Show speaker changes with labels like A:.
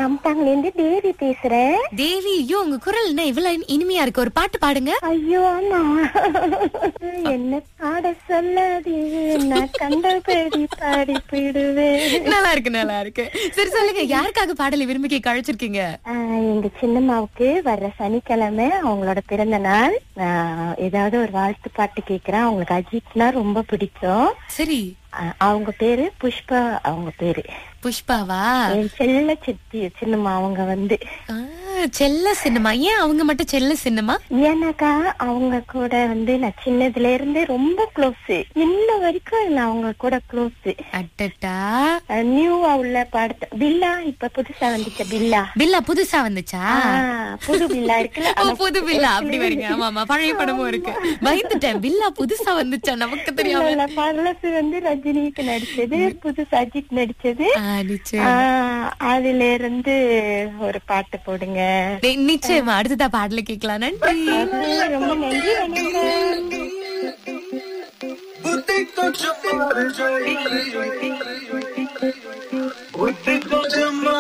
A: ரம்தாங்ல இருந்து தேவி பேசுறேன்
B: தேவி ஐயோ உங்க குரல் என்ன இவ்வளவு இனி- இனிமையா இருக்கு ஒரு பாட்டு பாடுங்க
A: ஐயோ அம்மா என்ன பாட சொல்லாது நான் கண்டபடி பாடி போயிடுவேன்
B: நல்லா இருக்கு நல்லா இருக்கு சரி சொல்லுங்க யாருக்காக பாடலை விரும்பி கேட்க அழைச்சிருக்கீங்க
A: ஆஹ், எங்க சின்னம்மாவுக்கு வர்ற சனிக்கிழமை அவங்களோட பிறந்த நாள் நான் ஏதாவது ஒரு வாழ்த்து பாட்டு கேக்குறேன் அவங்களுக்கு அஜித்னா ரொம்ப பிடிக்கும்
B: சரி
A: ஆஹ், அவங்க பேரு புஷ்பா அவங்க பேரு
B: புஷ்பாவா
A: என் செல்ல சித்தி சின்னம்மா அவங்க வந்து
B: ஆ, செல்ல சின்னமா ஏன் அவங்க மட்டும் செல்ல சின்னமா
A: ஏன்னாக்கா அவங்க கூட வந்து நான் சின்னதுல இருந்து ரொம்ப க்ளோஸ் இன்ன வரைக்கும் நான் அவங்க கூட க்ளோஸ்
B: அட்டட்டா
A: நியூவா உள்ள படத்தை பில்லா இப்ப புதுசா வந்துச்ச பில்லா
B: பில்லா புதுசா வந்துச்சா
A: ஆஹ், புது பில்லா இருக்குல்ல
B: ஓ
A: அந்த
B: புது பில்லா அப்படி வரீங்க ஆமா ஆமா பழைய படமும் இருக்கு பயந்துட்டேன் பில்லா புதுசா வந்துச்சா நமக்கு தெரியாம
A: இல்ல, பழசு வந்து ரஜினிக்கு நடிச்சது புதுசு அஜித் நடிச்சது
B: ஆ, நிச்சயம்
A: ஆஹ், அதுல இருந்து ஒரு பாட்டு போடுங்க
B: நி- நிச்சயமா அடுத்ததா பாடல கேட்கலாம் நன்றி
A: அது ரொம்ப நன்றி வணக்கம்
C: Boutique, ton chemin,